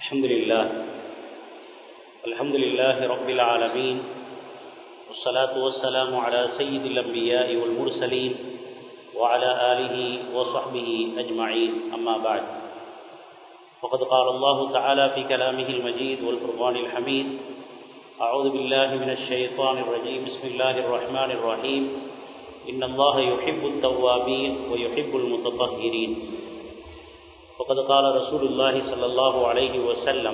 الحمد لله الحمد لله رب العالمين والصلاة والسلام على سيد الأنبياء والمرسلين وعلى آله وصحبه أجمعين أما بعد فقد قال الله تعالى في كلامه المجيد والفرقان الحميد أعوذ بالله من الشيطان الرجيم بسم الله الرحمن الرحيم إن الله يحب التوابين ويحب المتطهرين وقد قال رسول الله صلى الله عليه وسلم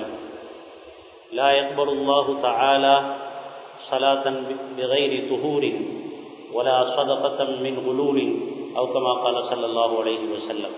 لا يقبل الله تعالى صلاة بغير طهور ولا صدقة من غلول أو كما قال صلى الله عليه وسلم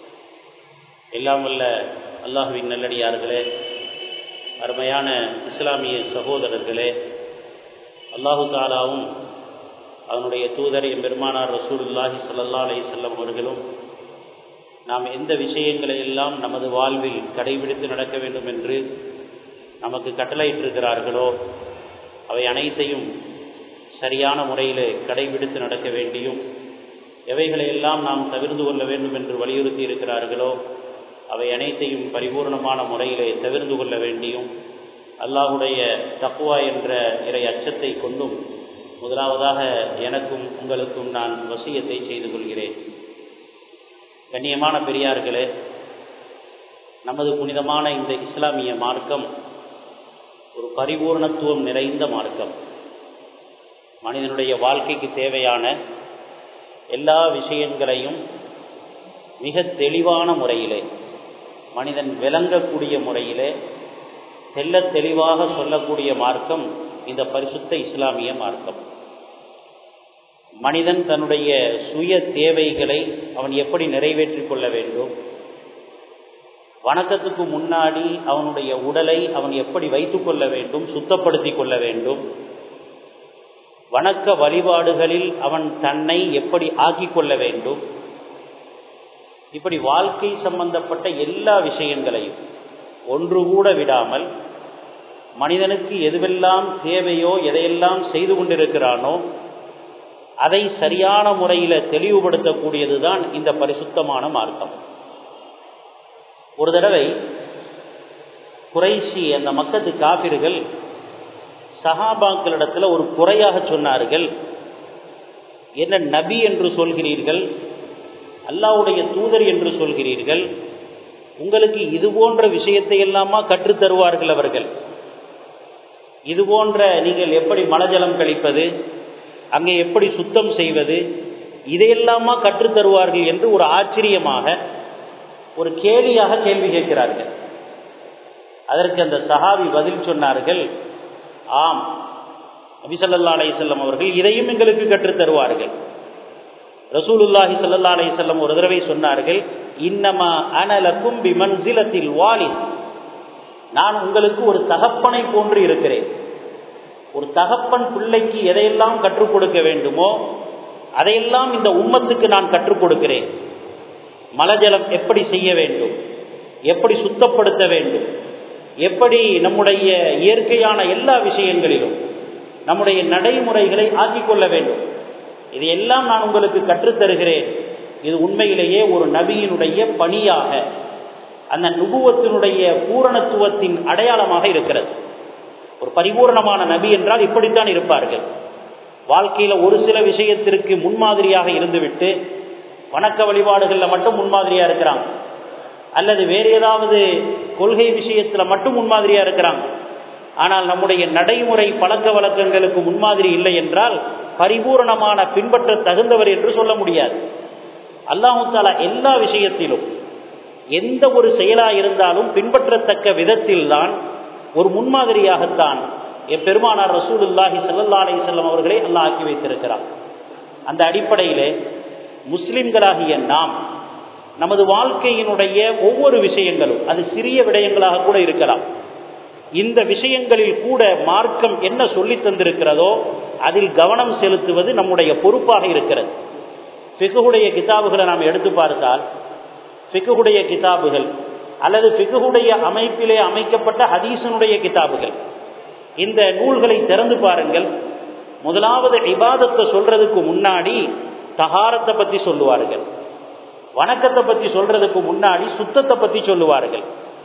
எல்லாம் வல்ல அல்லாஹுவின் நல்லடியார்களே அருமையான இஸ்லாமிய சகோதரர்களே அல்லாஹு தாலாவும் அவனுடைய தூதர் எம்பெருமானார் ரசூலுல்லாஹி சல்லா அலி செல்லம் அவர்களும் நாம் எந்த விஷயங்களை எல்லாம் நமது வாழ்வில் கடைபிடித்து நடக்க வேண்டும் என்று நமக்கு கட்டளையிட்டிருக்கிறார்களோ அவை அனைத்தையும் சரியான முறையில் கடைபிடித்து நடக்க வேண்டியும் எவைகளை எல்லாம் நாம் தவிர்த்து கொள்ள வேண்டும் என்று வலியுறுத்தி இருக்கிறார்களோ அவை அனைத்தையும் பரிபூர்ணமான முறையிலே தவிர்த்து கொள்ள வேண்டியும் அல்லாஹுடைய தக்குவா என்ற இறை அச்சத்தை கொண்டும் முதலாவதாக எனக்கும் உங்களுக்கும் நான் வசியத்தை செய்து கொள்கிறேன் கண்ணியமான பெரியார்களே நமது புனிதமான இந்த இஸ்லாமிய மார்க்கம் ஒரு பரிபூர்ணத்துவம் நிறைந்த மார்க்கம் மனிதனுடைய வாழ்க்கைக்கு தேவையான எல்லா விஷயங்களையும் மிக தெளிவான முறையிலே மனிதன் விளங்கக்கூடிய முறையிலே தெல்ல தெளிவாக சொல்லக்கூடிய மார்க்கம் இந்த பரிசுத்த இஸ்லாமிய மார்க்கம் மனிதன் தன்னுடைய சுய தேவைகளை அவன் எப்படி நிறைவேற்றிக் கொள்ள வேண்டும் வணக்கத்துக்கு முன்னாடி அவனுடைய உடலை அவன் எப்படி வைத்துக் கொள்ள வேண்டும் சுத்தப்படுத்தி கொள்ள வேண்டும் வணக்க வழிபாடுகளில் அவன் தன்னை எப்படி ஆக்கிக் கொள்ள வேண்டும் இப்படி வாழ்க்கை சம்பந்தப்பட்ட எல்லா விஷயங்களையும் ஒன்று கூட விடாமல் மனிதனுக்கு எதுவெல்லாம் தேவையோ எதையெல்லாம் செய்து கொண்டிருக்கிறானோ அதை சரியான முறையில் தெளிவுபடுத்தக்கூடியதுதான் இந்த பரிசுத்தமான மார்க்கம் ஒரு தடவை குறைசி அந்த மக்கத்து காபிர்கள் சஹாபாக்களிடத்தில் ஒரு குறையாக சொன்னார்கள் என்ன நபி என்று சொல்கிறீர்கள் அல்லாவுடைய தூதர் என்று சொல்கிறீர்கள் உங்களுக்கு இது போன்ற விஷயத்தை எல்லாமா கற்றுத்தருவார்கள் அவர்கள் இது போன்ற நீங்கள் எப்படி மலஜலம் கழிப்பது அங்கே எப்படி சுத்தம் செய்வது இதையெல்லாமா கற்றுத்தருவார்கள் என்று ஒரு ஆச்சரியமாக ஒரு கேலியாக கேள்வி கேட்கிறார்கள் அதற்கு அந்த சஹாபி பதில் சொன்னார்கள் ஆம் நபிசல்லா அலையம் அவர்கள் இதையும் எங்களுக்கு கற்றுத்தருவார்கள் ரசூலுல்லாஹி சல்லா அலையம் ஒரு தடவை சொன்னார்கள் இன்னமா அனலக்கும் பிமன்சிலத்தில் வாலி நான் உங்களுக்கு ஒரு தகப்பனை போன்று இருக்கிறேன் ஒரு தகப்பன் பிள்ளைக்கு எதையெல்லாம் கற்றுக் கொடுக்க வேண்டுமோ அதையெல்லாம் இந்த உம்மத்துக்கு நான் கற்றுக் கொடுக்கிறேன் மலஜலம் எப்படி செய்ய வேண்டும் எப்படி சுத்தப்படுத்த வேண்டும் எப்படி நம்முடைய இயற்கையான எல்லா விஷயங்களிலும் நம்முடைய நடைமுறைகளை ஆக்கிக்கொள்ள வேண்டும் இதையெல்லாம் நான் உங்களுக்கு கற்றுத்தருகிறேன் இது உண்மையிலேயே ஒரு நபியினுடைய பணியாக அந்த நுபுவத்தினுடைய பூரணத்துவத்தின் அடையாளமாக இருக்கிறது ஒரு பரிபூர்ணமான நபி என்றால் இப்படித்தான் இருப்பார்கள் வாழ்க்கையில் ஒரு சில விஷயத்திற்கு முன்மாதிரியாக இருந்துவிட்டு வணக்க வழிபாடுகளில் மட்டும் முன்மாதிரியாக இருக்கிறாங்க அல்லது வேறு ஏதாவது கொள்கை விஷயத்தில் மட்டும் முன்மாதிரியாக இருக்கிறாங்க ஆனால் நம்முடைய நடைமுறை பழக்க வழக்கங்களுக்கு முன்மாதிரி இல்லை என்றால் பரிபூர்ணமான பின்பற்ற தகுந்தவர் என்று சொல்ல முடியாது அல்லாஹு தாலா எல்லா விஷயத்திலும் எந்த ஒரு செயலாக இருந்தாலும் பின்பற்றத்தக்க விதத்தில் தான் ஒரு முன்மாதிரியாகத்தான் என் பெருமானார் ரசூலுல்லாஹி சல்லா அலி செல்லம் அவர்களை அல்லாஹ் ஆக்கி வைத்திருக்கிறார் அந்த அடிப்படையிலே முஸ்லிம்களாகிய நாம் நமது வாழ்க்கையினுடைய ஒவ்வொரு விஷயங்களும் அது சிறிய விடயங்களாக கூட இருக்கலாம் இந்த விஷயங்களில் கூட மார்க்கம் என்ன சொல்லி தந்திருக்கிறதோ அதில் கவனம் செலுத்துவது நம்முடைய பொறுப்பாக இருக்கிறது பிகுடைய கிதாபுகளை நாம் எடுத்து பார்த்தால் பிகுடைய கிதாபுகள் அல்லது பிகுடைய அமைப்பிலே அமைக்கப்பட்ட ஹதீசனுடைய கிதாபுகள் இந்த நூல்களை திறந்து பாருங்கள் முதலாவது இபாதத்தை சொல்றதுக்கு முன்னாடி தகாரத்தை பற்றி சொல்லுவார்கள் வணக்கத்தை பற்றி சொல்றதுக்கு முன்னாடி சுத்தத்தை பற்றி சொல்லுவார்கள்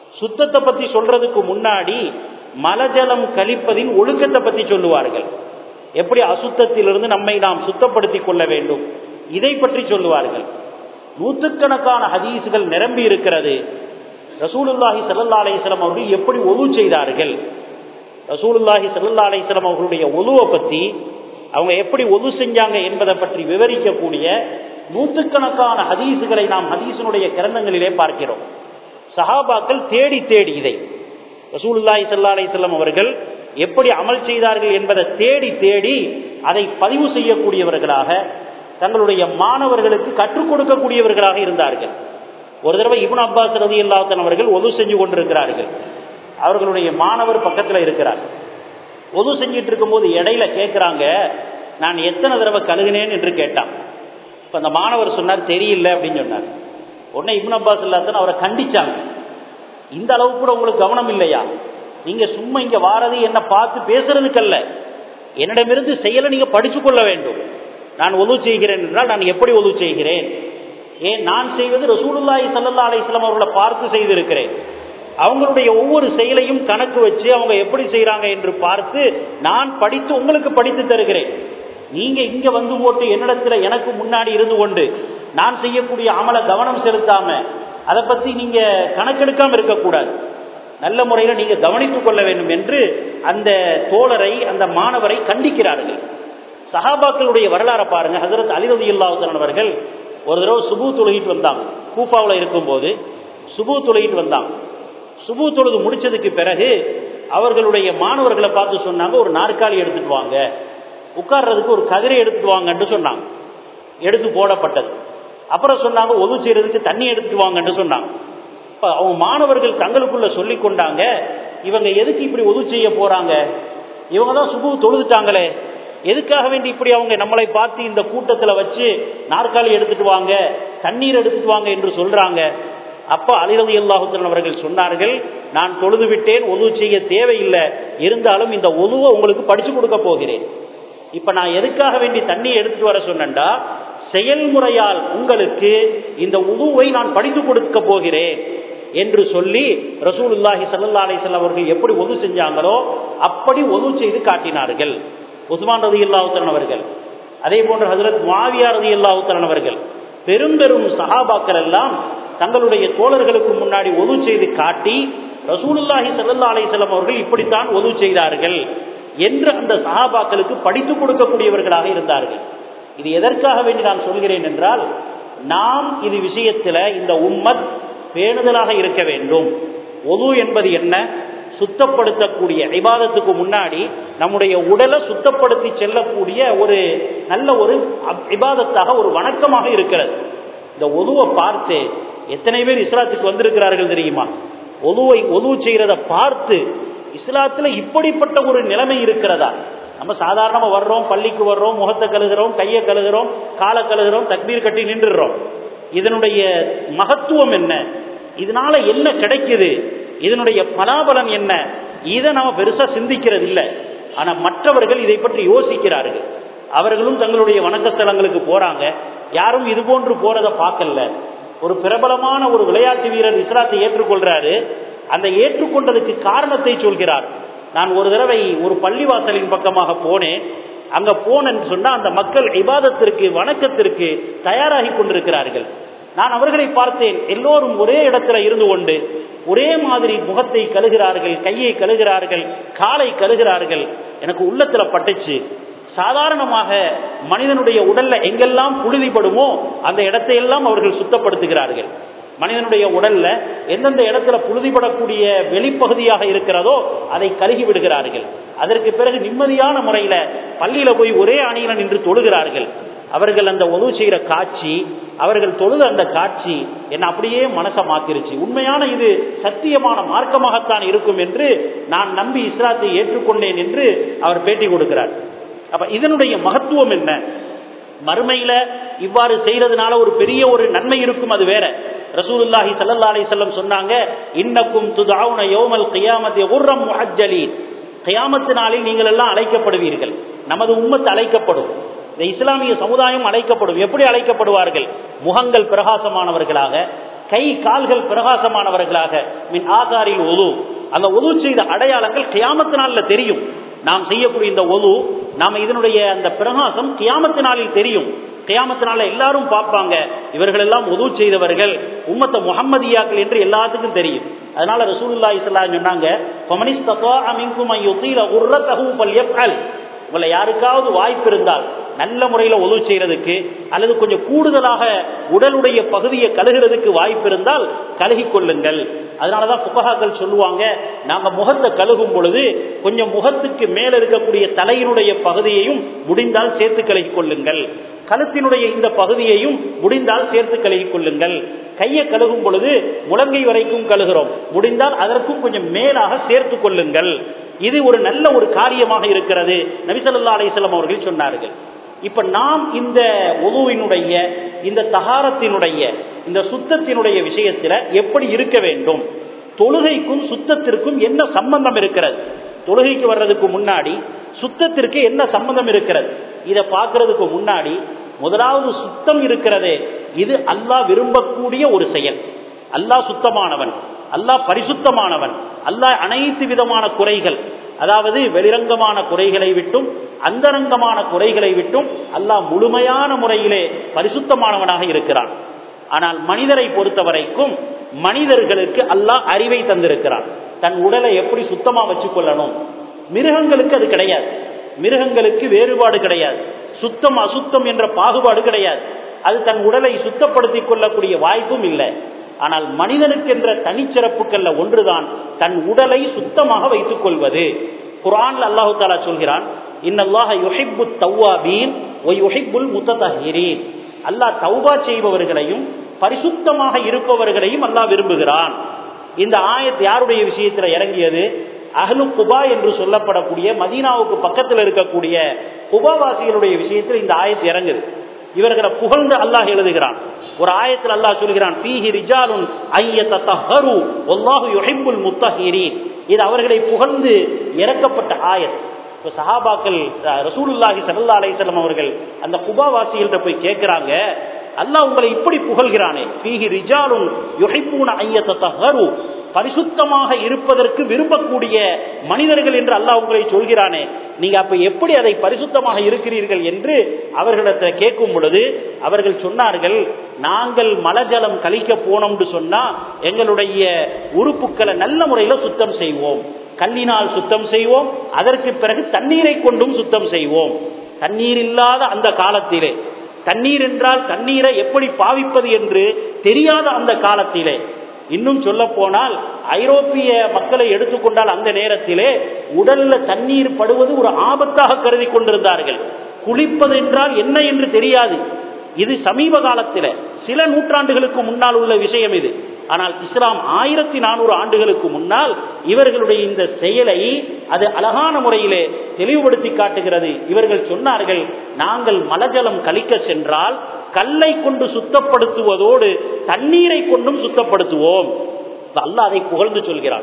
சுத்தத்தை பத்தி சொல்றதுக்கு முன்னாடி மலஜலம் கழிப்பதின் ஒழுக்கத்தை பத்தி சொல்லுவார்கள் எப்படி அசுத்தத்திலிருந்து நம்மை நாம் சுத்தப்படுத்திக் கொள்ள வேண்டும் இதை பற்றி சொல்லுவார்கள் நூற்றுக்கணக்கான ஹதீசுகள் நிரம்பி இருக்கிறது ரசூலுல்லாஹி சல்லா அலிஸ்லாம் அவர்கள் எப்படி ஒது செய்தார்கள் ரசூலுல்லாஹி சல்லா அலிஸ்லாம் அவர்களுடைய ஒதுவை பற்றி அவங்க எப்படி ஒது செஞ்சாங்க என்பதை பற்றி விவரிக்கக்கூடிய நூற்றுக்கணக்கான ஹதீசுகளை நாம் ஹதீசனுடைய கிரந்தங்களிலே பார்க்கிறோம் சஹாபாக்கள் தேடி தேடி இதை ரசூலுல்லாஹி சல்லா அலிஸ்லாம் அவர்கள் எப்படி அமல் செய்தார்கள் என்பதை தேடி தேடி அதை பதிவு செய்யக்கூடியவர்களாக தங்களுடைய மாணவர்களுக்கு கற்றுக் கொடுக்கக்கூடியவர்களாக இருந்தார்கள் ஒரு தடவை இபுன் அப்பாஸ் ரதி அல்லாத்தன் அவர்கள் ஒது செஞ்சு கொண்டிருக்கிறார்கள் அவர்களுடைய மாணவர் பக்கத்தில் இருக்கிறார் ஒது செஞ்சிட்டு இருக்கும்போது இடையில கேட்குறாங்க நான் எத்தனை தடவை கழுகினேன் என்று கேட்டான் இப்போ அந்த மாணவர் சொன்னார் தெரியல அப்படின்னு சொன்னார் உடனே இபுன் அப்பாஸ் இல்லாத்தன் அவரை கண்டிச்சாங்க இந்த அளவுக்கு கூட உங்களுக்கு கவனம் இல்லையா நீங்க சும்மா இங்க வாரது என்ன பார்த்து பேசுறதுக்கல்ல என்னிடமிருந்து செயலை நீங்க படிச்சு கொள்ள வேண்டும் நான் ஒது செய்கிறேன் என்றால் நான் எப்படி ஒது செய்கிறேன் ஏன் நான் செய்வது ரசூலுல்லாஹி சல்லா அலிஸ்லாம் அவர்களை பார்த்து செய்திருக்கிறேன் அவங்களுடைய ஒவ்வொரு செயலையும் கணக்கு வச்சு அவங்க எப்படி செய்யறாங்க என்று பார்த்து நான் படித்து உங்களுக்கு படித்து தருகிறேன் நீங்க இங்க வந்து போட்டு என்னிடத்துல எனக்கு முன்னாடி இருந்து கொண்டு நான் செய்யக்கூடிய அமல கவனம் செலுத்தாம அதை பத்தி நீங்க கணக்கெடுக்காம இருக்கக்கூடாது நல்ல முறையில் நீங்க கவனித்துக் கொள்ள வேண்டும் என்று அந்த தோழரை அந்த மாணவரை கண்டிக்கிறார்கள் சஹாபாக்களுடைய வரலாறை பாருங்க ஹசரத் அலிரதி இல்லாவுத்தன் அவர்கள் ஒரு தடவை சுபு தொழுகிட்டு வந்தாங்க கூஃபாவில் இருக்கும்போது சுபு தொழுகிட்டு வந்தாங்க சுபு தொழுது முடிச்சதுக்கு பிறகு அவர்களுடைய மாணவர்களை பார்த்து சொன்னாங்க ஒரு நாற்காலி எடுத்துட்டு வாங்க உட்கார்றதுக்கு ஒரு கதிரை எடுத்துட்டு வாங்கன்னு சொன்னாங்க எடுத்து போடப்பட்டது அப்புறம் சொன்னாங்க ஒது செய்யறதுக்கு தண்ணி எடுத்துட்டு வாங்கன்னு சொன்னாங்க இப்போ அவங்க மாணவர்கள் தங்களுக்குள்ள சொல்லி கொண்டாங்க இவங்க எதுக்கு இப்படி ஒது செய்ய போறாங்க இவங்க தான் சுபு தொழுதுட்டாங்களே எதுக்காக வேண்டி இப்படி அவங்க நம்மளை பார்த்து இந்த கூட்டத்தில் வச்சு நாற்காலி எடுத்துட்டு வாங்க தண்ணீர் எடுத்துட்டு வாங்க என்று சொல்றாங்க அப்ப அலிரதி அல்லாஹுத்தன் அவர்கள் சொன்னார்கள் நான் தொழுது விட்டேன் ஒது செய்ய தேவையில்லை இருந்தாலும் இந்த ஒதுவை உங்களுக்கு படிச்சு கொடுக்க போகிறேன் இப்ப நான் எதுக்காக வேண்டி தண்ணி எடுத்துட்டு வர சொன்னேன்டா செயல்முறையால் உங்களுக்கு இந்த உதுவை நான் படித்து கொடுக்க போகிறேன் என்று சொல்லி ரசூலுல்லாஹி சல்லா அலிசல்லாம் அவர்கள் எப்படி ஒது செஞ்சாங்களோ அப்படி ஒது செய்து காட்டினார்கள் உஸ்மான் ரதி அல்லாவுத்தரன் அவர்கள் அதே போன்று ஹசரத் மாவியா ரதி அல்லாவுத்தரன் அவர்கள் பெரும் பெரும் சஹாபாக்கள் எல்லாம் தங்களுடைய தோழர்களுக்கு முன்னாடி ஒது செய்து காட்டி ரசூலுல்லாஹி சல்லா அலிசல்லாம் அவர்கள் இப்படித்தான் ஒது செய்தார்கள் என்று அந்த சஹாபாக்களுக்கு படித்து கொடுக்கக்கூடியவர்களாக இருந்தார்கள் இது எதற்காக வேண்டி நான் சொல்கிறேன் என்றால் நாம் இது விஷயத்தில் இந்த உம்மத் பேணுதலாக இருக்க வேண்டும் ஒது என்பது என்ன சுத்தப்படுத்தக்கூடிய இபாதத்துக்கு முன்னாடி நம்முடைய உடலை சுத்தப்படுத்தி செல்லக்கூடிய ஒரு நல்ல ஒரு இபாதத்தாக ஒரு வணக்கமாக இருக்கிறது இந்த ஒதுவை பார்த்து எத்தனை பேர் இஸ்லாத்துக்கு வந்திருக்கிறார்கள் தெரியுமா ஒதுவை ஒது செய்கிறத பார்த்து இஸ்லாத்தில் இப்படிப்பட்ட ஒரு நிலைமை இருக்கிறதா நம்ம சாதாரணமாக வர்றோம் பள்ளிக்கு வர்றோம் முகத்தை கழுகிறோம் கையை கழுகிறோம் காலை கழுகிறோம் தக்பீர் கட்டி நின்றுடுறோம் இதனுடைய மகத்துவம் என்ன இதனால என்ன கிடைக்குது இதனுடைய பலாபலம் என்ன இதை நம்ம பெருசா சிந்திக்கிறது இல்லை ஆனா மற்றவர்கள் இதை பற்றி யோசிக்கிறார்கள் அவர்களும் தங்களுடைய வணக்க ஸ்தலங்களுக்கு போறாங்க யாரும் இது போன்று போறதை பார்க்கல ஒரு பிரபலமான ஒரு விளையாட்டு வீரர் இஸ்லாத்தை ஏற்றுக்கொள்றாரு அந்த ஏற்றுக்கொண்டதுக்கு காரணத்தை சொல்கிறார் நான் ஒரு தடவை ஒரு பள்ளிவாசலின் பக்கமாக போனேன் அங்க போனேன்னு சொன்னா அந்த மக்கள் இபாதத்திற்கு வணக்கத்திற்கு தயாராகி கொண்டிருக்கிறார்கள் நான் அவர்களை பார்த்தேன் எல்லோரும் ஒரே இடத்துல இருந்து கொண்டு ஒரே மாதிரி முகத்தை கழுகிறார்கள் கையை கழுகிறார்கள் காலை கழுகிறார்கள் எனக்கு உள்ளத்துல பட்டுச்சு சாதாரணமாக மனிதனுடைய உடல்ல எங்கெல்லாம் புழுதிப்படுமோ அந்த இடத்தையெல்லாம் அவர்கள் சுத்தப்படுத்துகிறார்கள் மனிதனுடைய உடல்ல எந்தெந்த இடத்துல புழுதிப்படக்கூடிய வெளிப்பகுதியாக இருக்கிறதோ அதை கருகி விடுகிறார்கள் அதற்கு பிறகு நிம்மதியான முறையில பள்ளியில போய் ஒரே அணியில நின்று தொழுகிறார்கள் அவர்கள் அந்த உதவு செய்கிற காட்சி அவர்கள் தொழுத அந்த காட்சி என்ன அப்படியே மனசை மாத்திருச்சு உண்மையான இது சத்தியமான மார்க்கமாகத்தான் இருக்கும் என்று நான் நம்பி இஸ்லாத்தை ஏற்றுக்கொண்டேன் என்று அவர் பேட்டி கொடுக்கிறார் அப்ப இதனுடைய மகத்துவம் என்ன மறுமையில இவ்வாறு செய்யறதுனால ஒரு பெரிய ஒரு நன்மை இருக்கும் அது வேற ரசூலுல்லாஹி சல்லா அலி சொல்லம் சொன்னாங்க இன்னக்கும் துதாவுன யோமல் கியாமத்தை உர்ரம் முஹஜலீன் கியாமத்து நாளில் நீங்கள் எல்லாம் அழைக்கப்படுவீர்கள் நமது உம்மத்து அழைக்கப்படும் இந்த இஸ்லாமிய சமுதாயம் அழைக்கப்படும் எப்படி அழைக்கப்படுவார்கள் முகங்கள் பிரகாசமானவர்களாக கை கால்கள் பிரகாசமானவர்களாக மின் ஆதாரில் ஒது அந்த ஒது செய்த அடையாளங்கள் கியாமத்து நாள்ல தெரியும் நாம் செய்யக்கூடிய இந்த ஒது நாம இதனுடைய அந்த பிரகாசம் கியாமத்து நாளில் தெரியும் கியாமத்தினால எல்லாரும் பார்ப்பாங்க இவர்கள் எல்லாம் உதவு செய்தவர்கள் உம்மத்த முகம்மதியாக்கள் என்று எல்லாத்துக்கும் தெரியும் அதனால ரசூலுல்லா இஸ்லாம் சொன்னாங்க உங்களை யாருக்காவது வாய்ப்பு இருந்தால் நல்ல முறையில் உதவு செய்யறதுக்கு அல்லது கொஞ்சம் கூடுதலாக உடலுடைய பகுதியை கழுகிறதுக்கு வாய்ப்பு இருந்தால் கழுகி கொள்ளுங்கள் அதனாலதான் புககாக்கள் சொல்லுவாங்க நாங்க முகத்தை கழுகும் பொழுது கொஞ்சம் முகத்துக்கு மேல இருக்கக்கூடிய தலையினுடைய பகுதியையும் முடிந்தால் சேர்த்து கழுகி கொள்ளுங்கள் கழுத்தினுடைய இந்த பகுதியையும் முடிந்தால் சேர்த்து கழுகி கொள்ளுங்கள் கையை கழுகும் பொழுது முழங்கை வரைக்கும் கழுகிறோம் முடிந்தால் அதற்கும் கொஞ்சம் மேலாக சேர்த்து கொள்ளுங்கள் இது ஒரு நல்ல ஒரு காரியமாக இருக்கிறது நபிசல்லா அலிஸ்லாம் அவர்கள் சொன்னார்கள் இப்ப நாம் இந்த உதவினுடைய இந்த தகாரத்தினுடைய இந்த சுத்தத்தினுடைய விஷயத்துல எப்படி இருக்க வேண்டும் தொழுகைக்கும் சுத்தத்திற்கும் என்ன சம்பந்தம் இருக்கிறது தொழுகைக்கு வர்றதுக்கு முன்னாடி சுத்தத்திற்கு என்ன சம்பந்தம் இருக்கிறது இதை பார்க்கறதுக்கு முன்னாடி முதலாவது சுத்தம் இருக்கிறதே இது அல்லாஹ் விரும்பக்கூடிய ஒரு செயல் அல்லாஹ் சுத்தமானவன் அல்லாஹ் பரிசுத்தமானவன் அல்லாஹ் அனைத்து விதமான குறைகள் அதாவது வெளிரங்கமான குறைகளை விட்டும் அந்தரங்கமான குறைகளை விட்டும் அல்லாஹ் முழுமையான முறையிலே பரிசுத்தமானவனாக இருக்கிறான் ஆனால் மனிதரை பொறுத்த வரைக்கும் மனிதர்களுக்கு அல்லாஹ் அறிவை தந்திருக்கிறான் தன் உடலை எப்படி சுத்தமா வச்சு கொள்ளணும் மிருகங்களுக்கு அது கிடையாது மிருகங்களுக்கு வேறுபாடு கிடையாது சுத்தம் அசுத்தம் என்ற பாகுபாடு கிடையாது அது தன் உடலை சுத்தப்படுத்திக் கொள்ளக்கூடிய வாய்ப்பும் இல்லை ஆனால் மனிதனுக்கு என்ற தனிச்சிறப்புகள்ல ஒன்றுதான் தன் உடலை சுத்தமாக வைத்துக் கொள்வது குரான் அல்லாஹு தாலா சொல்கிறான் இன்னல்லாஹ யுஹிப்பு தவ்வாபீன் ஒயுஹிப்புல் முத்ததஹிரீன் அல்லாஹ் தௌபா செய்பவர்களையும் பரிசுத்தமாக இருப்பவர்களையும் அல்லாஹ் விரும்புகிறான் இந்த ஆயத் யாருடைய விஷயத்துல இறங்கியது அஹ்லு குபா என்று சொல்லப்படக்கூடிய மதீனாவுக்கு பக்கத்தில் இருக்கக்கூடிய குபாவாசிகளுடைய விஷயத்தில் இந்த ஆயத்து இறங்குது இவர்களை புகழ்ந்து அல்லாஹ் எழுதுகிறான் ஒரு ஆயத்தில் அல்லாஹ் சொல்கிறான் பீஹி ரிஜாலுன் ஐயத்தஹரு ஒல்லாஹு யுஹிப்புல் முத்தஹிரீன் இது அவர்களை புகழ்ந்து இறக்கப்பட்ட ஆயத் இப்போ சஹாபாக்கள் ரசூலுல்லாஹி சல்லா அலையம் அவர்கள் அந்த குபாவாசிகள்கிட்ட போய் கேட்கிறாங்க அல்லாஹ் உங்களை இப்படி புகழ்கிறானே பீஹி ரிஜாலுன் யுஹிப்பூன ஐயத்தஹரு பரிசுத்தமாக இருப்பதற்கு விரும்பக்கூடிய மனிதர்கள் என்று அல்லாஹ் உங்களை சொல்கிறானே நீங்க அப்ப எப்படி அதை பரிசுத்தமாக இருக்கிறீர்கள் என்று அவர்களிடத்தை கேட்கும் பொழுது அவர்கள் சொன்னார்கள் நாங்கள் மலஜலம் கழிக்க போனோம்னு சொன்னா எங்களுடைய உறுப்புக்களை நல்ல முறையில சுத்தம் செய்வோம் கல்லினால் சுத்தம் செய்வோம் அதற்கு பிறகு தண்ணீரை கொண்டும் சுத்தம் செய்வோம் தண்ணீர் இல்லாத அந்த காலத்திலே தண்ணீர் என்றால் தண்ணீரை எப்படி பாவிப்பது என்று தெரியாத அந்த காலத்திலே இன்னும் சொல்ல போனால் ஐரோப்பிய மக்களை எடுத்துக்கொண்டால் அந்த நேரத்திலே உடல்ல தண்ணீர் படுவது ஒரு ஆபத்தாக கருதி கொண்டிருந்தார்கள் குளிப்பது என்றால் என்ன என்று தெரியாது இது சமீப காலத்தில் சில நூற்றாண்டுகளுக்கு முன்னால் உள்ள விஷயம் இது ஆனால் இஸ்லாம் ஆயிரத்தி நானூறு ஆண்டுகளுக்கு முன்னால் இவர்களுடைய இந்த செயலை அது அழகான முறையிலே தெளிவுபடுத்தி காட்டுகிறது இவர்கள் சொன்னார்கள் நாங்கள் மலஜலம் கழிக்க சென்றால் கல்லை கொண்டு சுத்தப்படுத்துவதோடு தண்ணீரை கொண்டும் சுத்தப்படுத்துவோம் அல்ல அதை புகழ்ந்து சொல்கிறான்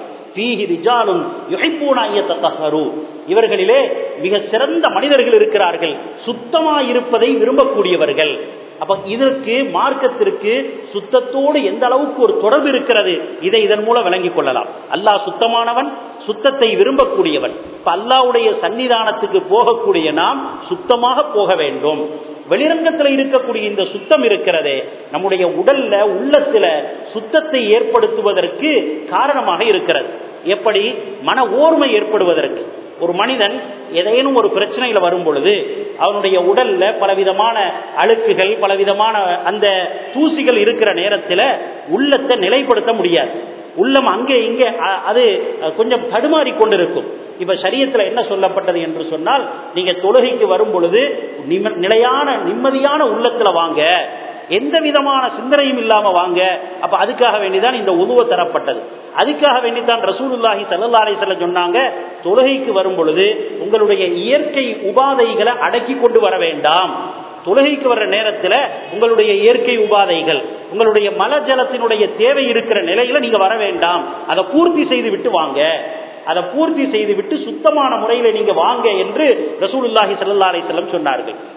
இவர்களிலே மிக சிறந்த மனிதர்கள் இருக்கிறார்கள் சுத்தமா இருப்பதை விரும்பக்கூடியவர்கள் அப்ப இதற்கு மார்க்கத்திற்கு சுத்தத்தோடு எந்த அளவுக்கு ஒரு தொடர்பு இருக்கிறது இதை இதன் மூலம் விளங்கிக் கொள்ளலாம் அல்லாஹ் சுத்தமானவன் சுத்தத்தை விரும்பக்கூடியவன் இப்ப அல்லாவுடைய சன்னிதானத்துக்கு போகக்கூடிய நாம் சுத்தமாக போக வேண்டும் வெளிரங்கத்தில் இருக்கக்கூடிய இந்த சுத்தம் இருக்கிறதே நம்முடைய உடல்ல உள்ளத்துல சுத்தத்தை ஏற்படுத்துவதற்கு காரணமாக இருக்கிறது எப்படி மன ஓர்மை ஏற்படுவதற்கு ஒரு மனிதன் ஏதேனும் ஒரு பிரச்சனையில வரும் பொழுது அவனுடைய உடல்ல பலவிதமான அழுக்குகள் பலவிதமான அந்த தூசிகள் இருக்கிற நேரத்துல உள்ளத்தை நிலைப்படுத்த முடியாது உள்ளம் அங்கே இங்கே அது கொஞ்சம் தடுமாறி கொண்டிருக்கும் இப்ப சரியத்துல என்ன சொல்லப்பட்டது என்று சொன்னால் நீங்க தொழுகைக்கு வரும் பொழுது நிலையான நிம்மதியான உள்ளத்துல வாங்க எந்த விதமான சிந்தனையும் இல்லாம வாங்க அப்ப அதுக்காக வேண்டிதான் இந்த உருவ தரப்பட்டது அதுக்காக வேண்டித்தான் ரசூலுல்லாஹி சல்லா அலிசல்ல சொன்னாங்க தொழுகைக்கு வரும் பொழுது உங்களுடைய இயற்கை உபாதைகளை அடக்கி கொண்டு வர வேண்டாம் தொழுகைக்கு வர்ற நேரத்தில் உங்களுடைய இயற்கை உபாதைகள் உங்களுடைய மலஜலத்தினுடைய தேவை இருக்கிற நிலையில நீங்க வர வேண்டாம் அதை பூர்த்தி செய்து விட்டு வாங்க அதை பூர்த்தி செய்து விட்டு சுத்தமான முறையில நீங்க வாங்க என்று ரசூலுல்லாஹி சல்லா அலிசல்லம் சொன்னார்கள்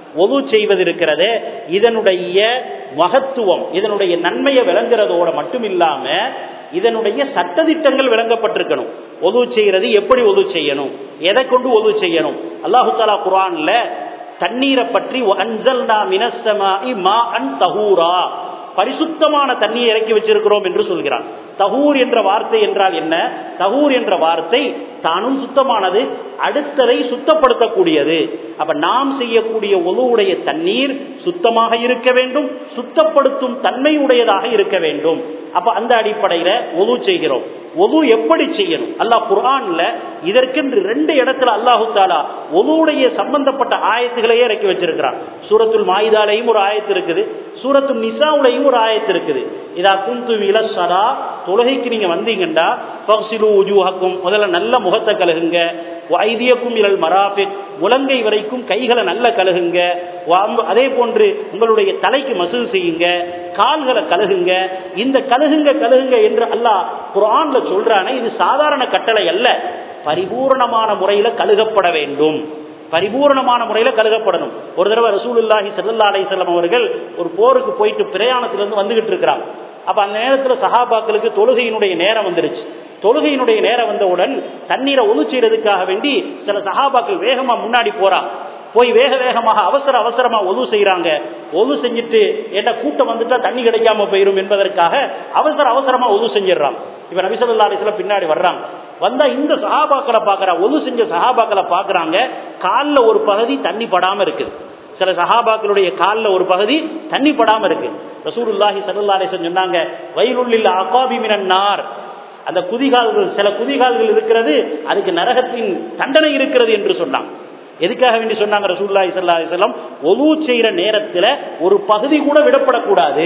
ஒது செய்வது இருக்கிறதே இதனுடைய மகத்துவம் இதனுடைய நன்மையை விளங்குறதோட மட்டும் இல்லாம இதனுடைய சட்டதிட்டங்கள் விளங்கப்பட்டிருக்கணும் ஒது செய்யறது எப்படி ஒது செய்யணும் எதை கொண்டு ஒது செய்யணும் அல்லாஹு தாலா குரான்ல தண்ணீரை பற்றி அன்சல்னா மினசமாஇ மா அன் தஹூரா பரிசுத்தமான தண்ணீர் இறக்கி வச்சிருக்கிறோம் என்று சொல்கிறான் தகூர் என்ற வார்த்தை என்றால் என்ன தகூர் என்ற வார்த்தை தானும் சுத்தமானது அடுத்ததை சுத்தப்படுத்தக்கூடியது அப்ப நாம் செய்யக்கூடிய ஒலுவுடைய தண்ணீர் சுத்தமாக இருக்க வேண்டும் சுத்தப்படுத்தும் தன்மை உடையதாக இருக்க வேண்டும் அப்ப அந்த அடிப்படையில ஒது செய்கிறோம் ஒது எப்படி செய்யணும் அல்லாஹ் குர்ஆன்ல இதற்கென்று ரெண்டு இடத்துல அல்லாஹு தாலா ஒதுவுடைய சம்பந்தப்பட்ட ஆயத்துகளையே இறக்கி வச்சிருக்கிறான் சூரத்துல் மாயுதாலையும் ஒரு ஆயத்து இருக்குது சூரத்துல் நிசாவுலையும் ஒரு ஆயத்து இருக்குது இதா குந்து இலசரா தொழுகைக்கு நீங்க வந்தீங்கண்டா பக்சிலு உஜூஹக்கும் முதல்ல நல்ல முகத்தை கழுகுங்க ஐதியக்கும் இழல் மராபிக் முழங்கை வரைக்கும் கைகளை நல்ல கழுகுங்க அதே போன்று உங்களுடைய தலைக்கு மசூல் செய்யுங்க கால்களை கழுகுங்க இந்த கழுகுங்க கழுகுங்க என்று அல்லாஹ் குரான்ல சொல்றானே இது சாதாரண கட்டளை அல்ல பரிபூர்ணமான முறையில கழுகப்பட வேண்டும் பரிபூர்ணமான முறையில கழுகப்படணும் ஒரு தடவை ரசூலுல்லாஹி சல்லா அலிசல்லாம் அவர்கள் ஒரு போருக்கு போயிட்டு பிரயாணத்திலிருந்து வந்துகிட்டு இருக்கிறாங்க அப்ப அந்த நேரத்துல சஹாபாக்களுக்கு தொழுகையினுடைய நேரம் வந்துருச்சு தொழுகையினுடைய நேரம் வந்தவுடன் தண்ணீரை ஒழு செய்யறதுக்காக வேண்டி சில சஹாபாக்கள் வேகமா முன்னாடி போறா போய் வேக வேகமாக அவசர அவசரமா ஒது செய்யறாங்க ஒது செஞ்சுட்டு என்ன கூட்டம் வந்துட்டா தண்ணி கிடைக்காம போயிரும் என்பதற்காக அவசர அவசரமா ஒது செஞ்சிடறான் இப்ப நபிசல்லா அலிஸ்லாம் பின்னாடி வர்றாங்க வந்தா இந்த சஹாபாக்களை பாக்குறா ஒது செஞ்ச சஹாபாக்களை பாக்குறாங்க காலில் ஒரு பகுதி தண்ணி படாம இருக்குது சில சஹாபாக்களுடைய காலில் ஒரு பகுதி தண்ணி படாம இருக்கு ரசூலுல்லாஹி சல்லா அலிஸ்லாம் சொன்னாங்க வயலுள்ளில் அகாபி மினன்னார் அந்த குதிகால்கள் சில குதிகால்கள் இருக்கிறது அதுக்கு நரகத்தின் தண்டனை இருக்கிறது என்று சொன்னாங்க எதுக்காக வேண்டி சொன்னாங்க ரசூல்லாய் சல்லா அலிஸ்லாம் ஒலு செய்யற நேரத்துல ஒரு பகுதி கூட விடப்படக்கூடாது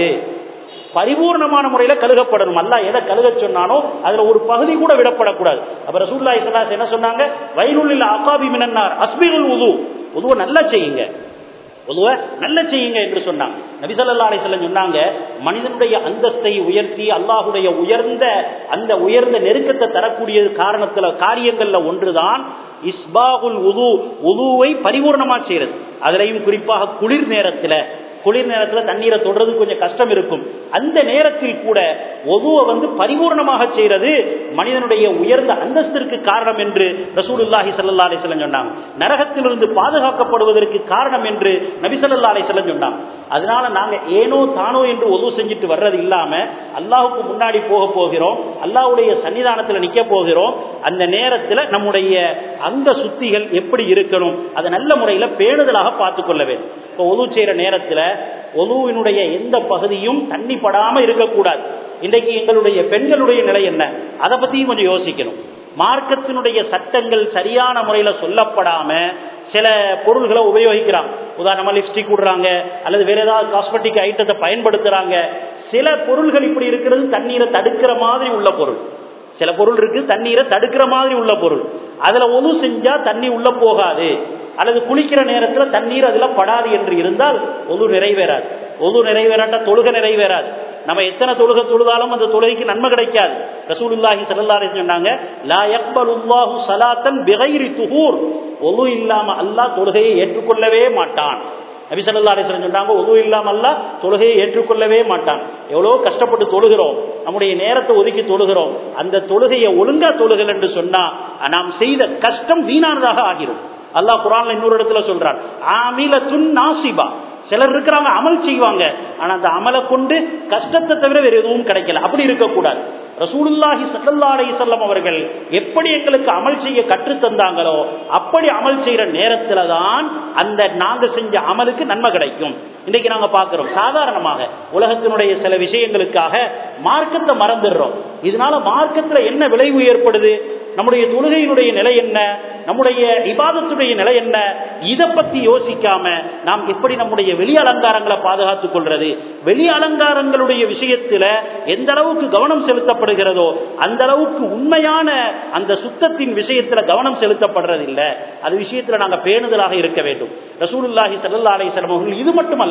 பரிபூர்ணமான முறையில கழுகப்படணும் அல்ல எதை கழுக சொன்னானோ அதுல ஒரு பகுதி கூட விடப்படக்கூடாது அப்ப ரசூல்லா இஸ்லாஸ் என்ன சொன்னாங்க வயலுள்ள அகாபி மினன்னார் அஸ்பீருல் உது உதுவை நல்லா செய்யுங்க பொதுவ நல்ல செய்யுங்க என்று சொன்னாங்க நபிசல்லா அலிசல்லம் சொன்னாங்க மனிதனுடைய அந்தஸ்தை உயர்த்தி அல்லாஹுடைய உயர்ந்த அந்த உயர்ந்த நெருக்கத்தை தரக்கூடிய காரணத்துல காரியங்கள்ல ஒன்றுதான் இஸ்பாகுல் உது உதுவை பரிபூர்ணமா செய்யறது அதுலயும் குறிப்பாக குளிர் நேரத்துல குளிர் நேரத்தில் தண்ணீரை தொடுறது கொஞ்சம் கஷ்டம் இருக்கும் அந்த நேரத்தில் கூட ஒதுவை வந்து பரிபூர்ணமாக செய்யறது மனிதனுடைய உயர்ந்த அந்தஸ்திற்கு காரணம் என்று ரசூலுல்லாஹி சல்லா அலிஸ்லம் சொன்னாங்க நரகத்திலிருந்து பாதுகாக்கப்படுவதற்கு காரணம் என்று நபி சொல்லா அலிஸ்லம் சொன்னாங்க அதனால நாங்க ஏனோ தானோ என்று ஒது செஞ்சுட்டு வர்றது இல்லாம அல்லாஹுக்கு முன்னாடி போக போகிறோம் அல்லாஹுடைய சன்னிதானத்தில் நிக்க போகிறோம் அந்த நேரத்தில் நம்முடைய அந்த சுத்திகள் எப்படி இருக்கணும் அதை நல்ல முறையில் பேணுதலாக பார்த்து கொள்ள வேண்டும் இப்போ ஒது செய்யற நேரத்தில் ஒலுவினுடைய எந்த பகுதியும் தண்ணி படாம இருக்கக்கூடாது இன்றைக்கு எங்களுடைய பெண்களுடைய நிலை என்ன அதை பத்தியும் கொஞ்சம் யோசிக்கணும் மார்க்கத்தினுடைய சட்டங்கள் சரியான முறையில சொல்லப்படாம சில பொருள்களை உபயோகிக்கிறாங்க உதாரணமா லிப்ஸ்டிக் விடுறாங்க அல்லது வேற ஏதாவது காஸ்மெட்டிக் ஐட்டத்தை பயன்படுத்துறாங்க சில பொருள்கள் இப்படி இருக்கிறது தண்ணீரை தடுக்கிற மாதிரி உள்ள பொருள் சில பொருள் இருக்கு தண்ணீரை தடுக்கிற மாதிரி உள்ள பொருள் அதுல ஒது செஞ்சா தண்ணி உள்ள போகாது அல்லது குளிக்கிற நேரத்துல தண்ணீர் அதுல படாது என்று இருந்தால் ஒது நிறைவேறாது ஒது நிறைவேறாட்டா தொழுக நிறைவேறாது நம்ம எத்தனை தொழுக தொழுதாலும் அந்த தொழுகைக்கு நன்மை கிடைக்காது ரசூலுல்லாஹி சல்லல்லாஹு சொன்னாங்க லா யக்பலுல்லாஹு ஸலாத்தன் பிகைரி துஹூர் ஒது இல்லாம அல்லாஹ் தொழுகையை ஏற்றுக்கொள்ளவே மாட்டான் நபி சல்லா அலிஸ்லம் சொன்னாங்க ஒது இல்லாம அல்லாஹ் தொழுகையை ஏற்றுக்கொள்ளவே மாட்டான் எவ்வளோ கஷ்டப்பட்டு தொழுகிறோம் நம்முடைய நேரத்தை ஒதுக்கி தொழுகிறோம் அந்த தொழுகையை ஒழுங்கா தொழுகல் என்று சொன்னா நாம் செய்த கஷ்டம் வீணானதாக ஆகிரும் அல்லாஹ் குரான்ல இன்னொரு இடத்துல சொல்றான் ஆமில துன் நாசிபா சிலர் இருக்கிறாங்க அமல் செய்வாங்க ஆனா அந்த அமலை கொண்டு கஷ்டத்தை தவிர வேற எதுவும் கிடைக்கல அப்படி இருக்கக்கூடாது ரசூலுல்லாஹி சல்லா அலிசல்லம் அவர்கள் எப்படி எங்களுக்கு அமல் செய்ய கற்று தந்தாங்களோ அப்படி அமல் செய்யற நேரத்துல தான் அந்த நாங்க செஞ்ச அமலுக்கு நன்மை கிடைக்கும் இன்னைக்கு நாங்க பாக்குறோம் சாதாரணமாக உலகத்தினுடைய சில விஷயங்களுக்காக மார்க்கத்தை மறந்துடுறோம் இதனால மார்க்கத்துல என்ன விளைவு ஏற்படுது நம்முடைய தொழுகையினுடைய நிலை என்ன நம்முடைய இபாதத்துடைய நிலை என்ன இதை பத்தி யோசிக்காம நாம் எப்படி நம்முடைய வெளி அலங்காரங்களை பாதுகாத்துக் கொள்றது வெளி அலங்காரங்களுடைய விஷயத்துல எந்த அளவுக்கு கவனம் செலுத்தப்படுகிறதோ அந்த அளவுக்கு உண்மையான அந்த சுத்தத்தின் விஷயத்துல கவனம் செலுத்தப்படுறது இல்ல அது விஷயத்துல நாங்க பேணுதலாக இருக்க வேண்டும் ரசூலுல்லாஹி சல்லா அலிஸ்லாம் அவர்கள் இது மட்டுமல்ல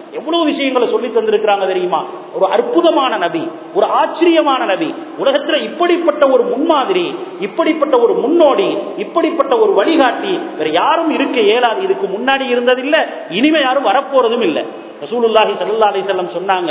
எவ்வளவு விஷயங்களை சொல்லி தந்திருக்கிறாங்க தெரியுமா ஒரு அற்புதமான நபி ஒரு ஆச்சரியமான நபி உலகத்துல இப்படிப்பட்ட ஒரு முன்மாதிரி இப்படிப்பட்ட ஒரு முன்னோடி இப்படிப்பட்ட ஒரு வழிகாட்டி வேற யாரும் இருக்க இயலாது இதுக்கு முன்னாடி இருந்ததில்லை இனிமே யாரும் வரப்போறதும் இல்லை ரசூலுல்லாஹி சல்லா அலிசல்லம் சொன்னாங்க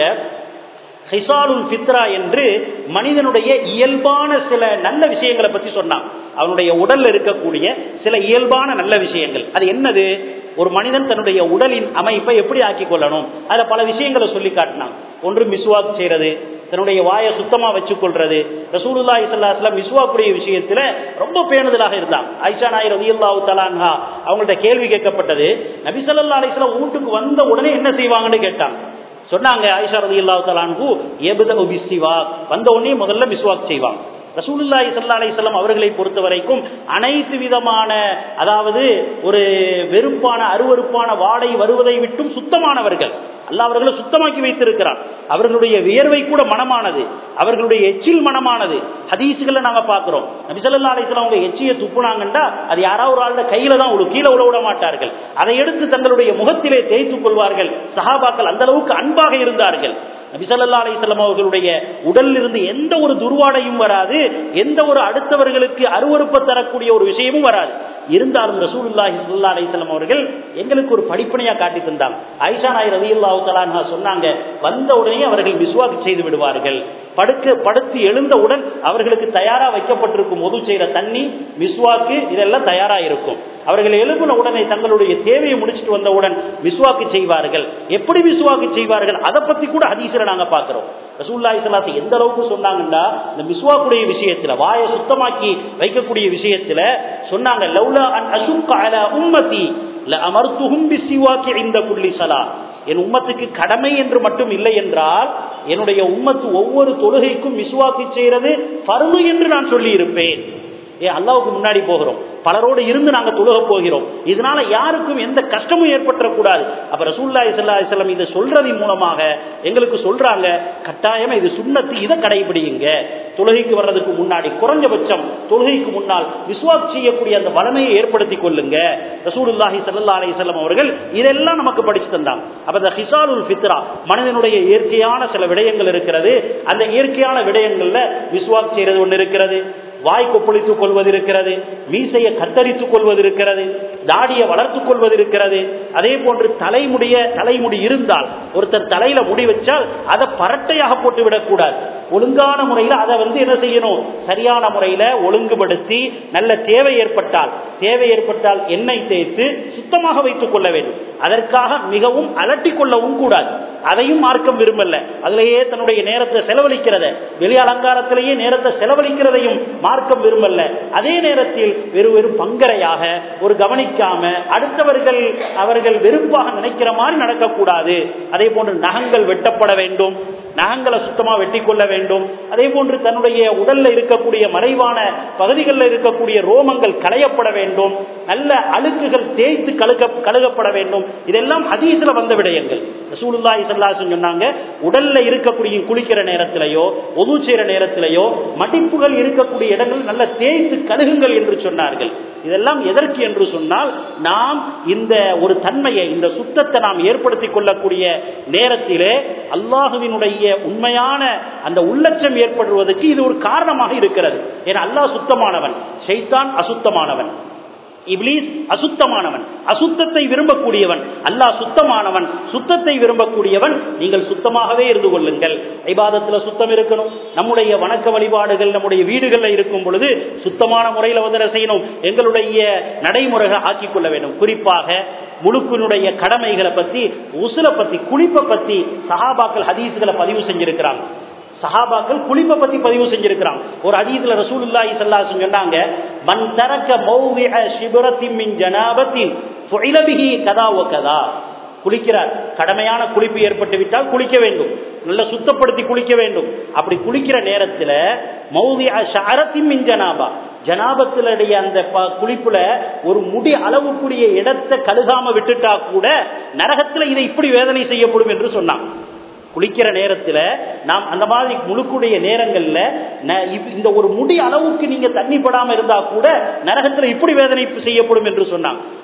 ஹிசாலுல் ஃபித்ரா என்று மனிதனுடைய இயல்பான சில நல்ல விஷயங்களை பத்தி சொன்னான் அவனுடைய உடல்ல இருக்கக்கூடிய சில இயல்பான நல்ல விஷயங்கள் அது என்னது ஒரு மனிதன் தன்னுடைய உடலின் அமைப்பை எப்படி ஆக்கி கொள்ளணும் அதுல பல விஷயங்களை சொல்லி காட்டினான் ஒன்று மிஸ்வாக் செய்யறது தன்னுடைய வாயை சுத்தமா வச்சுக் கொள்றது ரசூலுல்லா இஸ்லாஸ்லாம் மிஸ்வாக்குடைய விஷயத்துல ரொம்ப பேணுதலாக இருந்தாங்க ஐஷா நாயர் ரதியுல்லாஹு தலான்ஹா அவங்கள்ட்ட கேள்வி கேட்கப்பட்டது நபிசல்லா அலிஸ்லாம் வீட்டுக்கு வந்த உடனே என்ன செய்வாங்கன்னு கேட்டாங்க சொன்னாங்க ஆயிஷா ரதி அல்லா தலான்கு எபுத பிஸ்வாக் வந்த உடனே முதல்ல மிஸ்வாக் செய்வாங்க ரசூலுல்லாஹி சல்லா அலிஸ்லாம் அவர்களை பொறுத்த வரைக்கும் அனைத்து விதமான அதாவது ஒரு வெறுப்பான அருவறுப்பான வாடை வருவதை விட்டும் சுத்தமானவர்கள் அல்ல அவர்களை சுத்தமாக்கி வைத்திருக்கிறார் அவர்களுடைய வியர்வை கூட மனமானது அவர்களுடைய எச்சில் மனமானது ஹதீசுகளை நாங்க பாக்குறோம் நபிசல்லா அலிஸ்லாம் அவங்க எச்சியை துப்புனாங்கண்டா அது யாராவது ஒரு ஆளுட கையில தான் ஒரு கீழே உள்ள விட மாட்டார்கள் அதை எடுத்து தங்களுடைய முகத்திலே தேய்த்துக் கொள்வார்கள் சஹாபாக்கள் அந்த அளவுக்கு அன்பாக இருந்தார்கள் நபிசல்லா அலிஸ்லாம் அவர்களுடைய உடலில் இருந்து எந்த ஒரு துர்வாடையும் வராது எந்த ஒரு அடுத்தவர்களுக்கு அருவறுப்ப தரக்கூடிய ஒரு விஷயமும் வராது இருந்தாலும் ரசூலுல்லாஹி சல்லா அலிஸ்லாம் அவர்கள் எங்களுக்கு ஒரு படிப்பனையா காட்டி தந்தாங்க ஐஷா நாய் ரவி அல்லாஹு சொன்னாங்க வந்த உடனே அவர்கள் விஸ்வாக்கு செய்து விடுவார்கள் படுக்க படுத்து எழுந்தவுடன் அவர்களுக்கு தயாரா வைக்கப்பட்டிருக்கும் ஒது செய்யற தண்ணி மிஸ்வாக்கு இதெல்லாம் தயாரா இருக்கும் அவர்கள் எழுப்பின உடனே தங்களுடைய தேவையை முடிச்சுட்டு வந்தவுடன் விஸ்வாக்கு செய்வார்கள் எப்படி விஸ்வாக்கு செய்வார்கள் அதை பத்தி கூட ஹதீசில நாங்க பாக்குறோம் ரசூல்லாய் சலாசி எந்த அளவுக்கு சொன்னாங்கன்னா இந்த மிஸ்வாக்குடைய விஷயத்துல வாயை சுத்தமாக்கி வைக்கக்கூடிய விஷயத்துல சொன்னாங்க லவ்லா அன் அசுக்க அல உம்மதி அமர்த்துகும் பிசிவாக்கி இந்த புள்ளி சலா என் உம்மத்துக்கு கடமை என்று மட்டும் இல்லை என்றால் என்னுடைய உம்மத்து ஒவ்வொரு தொழுகைக்கும் விசுவாக்கி செய்யறது பருவு என்று நான் சொல்லி இருப்பேன் ஏ அல்லாவுக்கு முன்னாடி போகிறோம் பலரோடு இருந்து நாங்க தொழுக போகிறோம் இதனால யாருக்கும் எந்த கஷ்டமும் ஏற்பட்டுறக்கூடாது அப்ப ரசூல்லா இஸ்லா இஸ்லாம் இதை சொல்றதின் மூலமாக எங்களுக்கு சொல்றாங்க கட்டாயமா இது சுண்ணத்து இதை கடைபிடிங்க தொழுகைக்கு வர்றதுக்கு முன்னாடி குறைஞ்சபட்சம் தொழுகைக்கு முன்னால் விஸ்வாஸ் செய்யக்கூடிய அந்த வளமையை ஏற்படுத்தி கொள்ளுங்க ரசூலுல்லாஹி சல்லா அலிசல்லாம் அவர்கள் இதெல்லாம் நமக்கு படிச்சு தந்தாங்க அப்ப இந்த ஹிசாலுல் ஃபித்ரா மனிதனுடைய இயற்கையான சில விடயங்கள் இருக்கிறது அந்த இயற்கையான விடயங்கள்ல விஸ்வாஸ் செய்யறது ஒன்று இருக்கிறது வாய் கொப்பளித்துக் கொள்வது இருக்கிறது மீசையை கத்தரித்துக் கொள்வது இருக்கிறது தாடியை வளர்த்துக் கொள்வது இருக்கிறது அதே போன்று தலைமுடிய தலைமுடி இருந்தால் ஒருத்தர் தலையில முடி வச்சால் அதை பரட்டையாக போட்டு விடக்கூடாது ஒழுங்கான முறையில் அதை வந்து என்ன செய்யணும் சரியான முறையில ஒழுங்குபடுத்தி நல்ல தேவை ஏற்பட்டால் தேவை ஏற்பட்டால் எண்ணெய் தேய்த்து சுத்தமாக வைத்துக் கொள்ள வேண்டும் அதற்காக மிகவும் அலட்டி கொள்ளவும் கூடாது அதையும் மார்க்கம் விரும்பல அதிலேயே தன்னுடைய நேரத்தை செலவழிக்கிறத வெளி அலங்காரத்திலேயே நேரத்தை செலவழிக்கிறதையும் மார்க்கம் விரும்பல அதே நேரத்தில் வெறும் வெறும் பங்கரையாக ஒரு கவனிக்காம அடுத்தவர்கள் அவர்கள் வெறுப்பாக நினைக்கிற மாதிரி நடக்கக்கூடாது அதே போன்று நகங்கள் வெட்டப்பட வேண்டும் நகங்களை சுத்தமா வெட்டி கொள்ள வேண்டும் அதே போன்று தன்னுடைய உடல்ல இருக்கக்கூடிய மறைவான பகுதிகளில் இருக்கக்கூடிய ரோமங்கள் களையப்பட வேண்டும் நல்ல அழுக்குகள் தேய்த்து கழுக கழுகப்பட வேண்டும் இதெல்லாம் ஹதீஸ்ல வந்த விடயங்கள் ரசூலுல்லாஹி ஸல்லல்லாஹு சொன்னாங்க உடல்ல இருக்கக்கூடிய குளிக்கிற நேரத்திலேயோ ஒது செய்யற நேரத்திலேயோ மடிப்புகள் இருக்கக்கூடிய இடங்கள் நல்ல தேய்த்து கழுகுங்கள் என்று சொன்னார்கள் இதெல்லாம் எதற்கு என்று சொன்னால் நாம் இந்த ஒரு தன்மையை இந்த சுத்தத்தை நாம் ஏற்படுத்திக் கொள்ளக்கூடிய நேரத்திலே அல்லாஹுவினுடைய உண்மையான அந்த உள்ளச்சம் ஏற்படுவதற்கு இது ஒரு காரணமாக இருக்கிறது ஏன்னா அல்லாஹ் சுத்தமானவன் ஷைத்தான் அசுத்தமானவன் இப்லீஸ் அசுத்தமானவன் அசுத்தத்தை விரும்பக்கூடியவன் அல்லாஹ் சுத்தமானவன் சுத்தத்தை விரும்பக்கூடியவன் நீங்கள் சுத்தமாகவே இருந்து கொள்ளுங்கள் ஐபாதத்துல சுத்தம் இருக்கணும் நம்முடைய வணக்க வழிபாடுகள் நம்முடைய வீடுகளில் இருக்கும் பொழுது சுத்தமான முறையில் வந்து செய்யணும் எங்களுடைய நடைமுறைகள் ஆக்கிக் கொள்ள வேண்டும் குறிப்பாக முழுக்கினுடைய கடமைகளை பத்தி உசுலை பத்தி குளிப்பை பத்தி சஹாபாக்கள் ஹதீஸ்களை பதிவு செஞ்சிருக்கிறாங்க சஹாபாக்கள் குளிப்பை பத்தி பதிவு செஞ்சிருக்கிறாங்க ஒரு அதீதுல ரசூலுல்லாஹி ஸல்லல்லாஹு சொன்னாங்க மன் தரக்க மௌவிஅ ஷிபரத்தின் மின் ஜனாபத்தின் ஃபுஇல பிஹி கதா வ கதா குளிக்கிறார் கடமையான குளிப்பு ஏற்பட்டு விட்டால் குளிக்க வேண்டும் நல்ல சுத்தப்படுத்தி குளிக்க வேண்டும் அப்படி குளிக்கிற நேரத்துல மௌவிஅ ஷஅரத்தின் மின் ஜனாபா ஜனாபத்தினுடைய அந்த குளிப்புல ஒரு முடி அளவுக்குரிய இடத்தை கழுகாம விட்டுட்டா கூட நரகத்துல இதை இப்படி வேதனை செய்யப்படும் என்று சொன்னான் குளிக்கிற நேரத்துல நாம் அந்த மாதிரி முழுக்குடைய நேரங்கள்ல இந்த ஒரு முடி அளவுக்கு நீங்க தண்ணி படாம இருந்தா கூட நரகத்துல இப்படி வேதனை செய்யப்படும் என்று சொன்னாங்க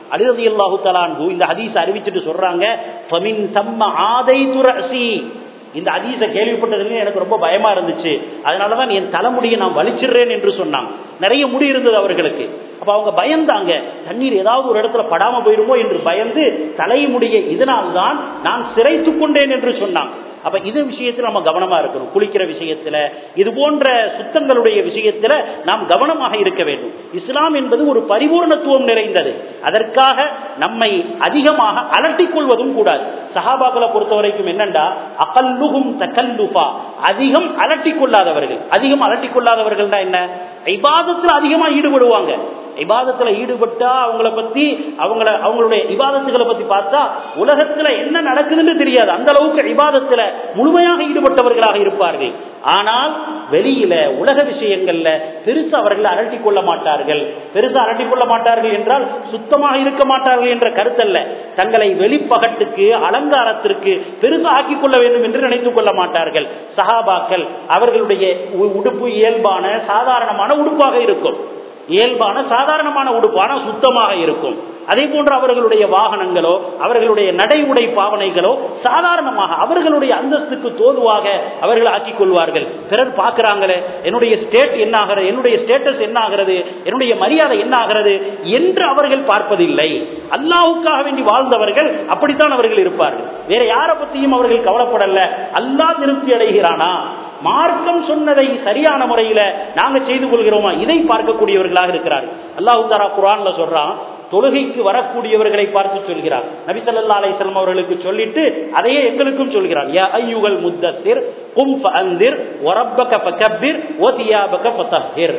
அலிரதி அல்லாஹு தலான்கு இந்த ஹதீஸ் அறிவிச்சுட்டு சொல்றாங்க ஃபமின் சம்ம ஆதை துரசி இந்த ஹதீஸை கேள்விப்பட்டதுல எனக்கு ரொம்ப பயமா இருந்துச்சு அதனாலதான் என் தலைமுடியை நான் வலிச்சிடுறேன் என்று சொன்னாங்க நிறைய முடி இருந்தது அவர்களுக்கு அப்ப அவங்க பயந்தாங்க தண்ணீர் ஏதாவது ஒரு இடத்துல படாம போயிருமோ என்று பயந்து தலைமுடிய இதனால்தான் நான் சிறைத்துக் கொண்டேன் என்று சொன்னான் அப்ப இது விஷயத்துல நம்ம கவனமா இருக்கணும் குளிக்கிற விஷயத்துல இது போன்ற சுத்தங்களுடைய விஷயத்துல நாம் கவனமாக இருக்க வேண்டும் இஸ்லாம் என்பது ஒரு பரிபூர்ணத்துவம் நிறைந்தது அதற்காக நம்மை அதிகமாக அலட்டிக் கொள்வதும் கூடாது சஹாபாக்களை பொறுத்த வரைக்கும் என்னண்டா அகல்லுகும் தகல்லுபா அதிகம் அலட்டிக் கொள்ளாதவர்கள் அதிகம் அலட்டிக் கொள்ளாதவர்கள் என்ன இபாதத்துல அதிகமா ஈடுபடுவாங்க இபாதத்துல ஈடுபட்டா அவங்கள பத்தி அவங்கள அவங்களுடைய இபாதத்துகளை பத்தி பார்த்தா உலகத்துல என்ன நடக்குதுன்னு தெரியாது அந்த அளவுக்கு இபாதத்துல முழுமையாக ஈடுபட்டவர்களாக இருப்பார்கள் ஆனால் வெளியில உலக விஷயங்கள்ல பெருசா அவர்கள் அரட்டிக் கொள்ள மாட்டார்கள் பெருசா அரட்டிக் கொள்ள மாட்டார்கள் என்றால் சுத்தமாக இருக்க மாட்டார்கள் என்ற கருத்தல்ல தங்களை வெளிப்பகட்டுக்கு அலங்காரத்திற்கு பெருசா ஆக்கிக் கொள்ள வேண்டும் என்று நினைத்துக் கொள்ள மாட்டார்கள் சஹாபாக்கள் அவர்களுடைய உடுப்பு இயல்பான சாதாரணமான உடுப்பாக இருக்கும் இயல்பான சாதாரணமான உடுப்பான சுத்தமாக இருக்கும் அதே போன்று அவர்களுடைய வாகனங்களோ அவர்களுடைய நடை உடை பாவனைகளோ சாதாரணமாக அவர்களுடைய அந்தஸ்துக்கு தோதுவாக அவர்கள் ஆக்கிக் கொள்வார்கள் பிறர் பார்க்கிறாங்களே என்னுடைய ஸ்டேட் என்ன ஆகிறது என்னுடைய ஸ்டேட்டஸ் என்ன ஆகிறது என்னுடைய மரியாதை என்ன ஆகிறது என்று அவர்கள் பார்ப்பதில்லை அல்லாவுக்காக வேண்டி வாழ்ந்தவர்கள் அப்படித்தான் அவர்கள் இருப்பார்கள் வேற யாரை பத்தியும் அவர்கள் கவலைப்படல அல்லாஹ் திருப்தி அடைகிறானா மார்க்கம் சொன்னதை சரியான முறையில நாங்க செய்து கொள்கிறோமா இதை பார்க்கக்கூடியவர்களாக இருக்கிறார்கள் அல்லாஹு தாரா குரான்ல சொல்றான் தொழுகைக்கு வரக்கூடியவர்களை பார்த்து சொல்கிறார் நபி சல்லா அலிஸ்லாம் அவர்களுக்கு சொல்லிட்டு அதையே எங்களுக்கும் சொல்கிறார் யா ஐயுகள் முத்தத்திர் கும் அந்திர் ஒரப்பக பக்கபிர் ஓ தியாபக பத்தஹிர்